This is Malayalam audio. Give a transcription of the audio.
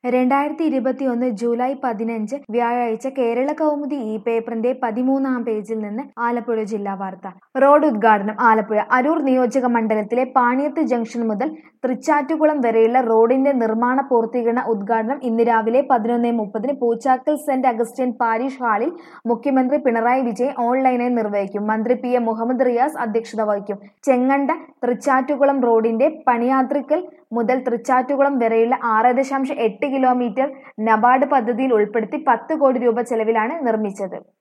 രണ്ടായിരത്തി ഇരുപത്തിയൊന്ന് ജൂലൈ പതിനഞ്ച് വ്യാഴാഴ്ച കേരള കൗമുദി ഈ പേപ്പറിന്റെ പതിമൂന്നാം പേജിൽ നിന്ന് ആലപ്പുഴ ജില്ലാ വാർത്ത റോഡ് ഉദ്ഘാടനം ആലപ്പുഴ അരൂർ നിയോജക മണ്ഡലത്തിലെ പാണിയത്ത് ജംഗ്ഷൻ മുതൽ തൃച്ചാറ്റുകുളം വരെയുള്ള റോഡിന്റെ നിർമ്മാണ പൂർത്തീകരണ ഉദ്ഘാടനം ഇന്ന് രാവിലെ പതിനൊന്ന് മുപ്പതിന് പൂച്ചാക്കൽ സെന്റ് അഗസ്റ്റിൻ പാരിഷ് ഹാളിൽ മുഖ്യമന്ത്രി പിണറായി വിജയൻ ഓൺലൈനായി നിർവഹിക്കും മന്ത്രി പി എ മുഹമ്മദ് റിയാസ് അധ്യക്ഷത വഹിക്കും ചെങ്ങണ്ട തൃച്ചാറ്റുകുളം റോഡിന്റെ പണിയാത്രിക്കൽ മുതൽ തൃച്ചാറ്റുകുളം വരെയുള്ള ആറ് ദശാംശം എട്ട് കിലോമീറ്റർ നബാർഡ് പദ്ധതിയിൽ ഉൾപ്പെടുത്തി പത്ത് കോടി രൂപ ചെലവിലാണ് നിർമ്മിച്ചത്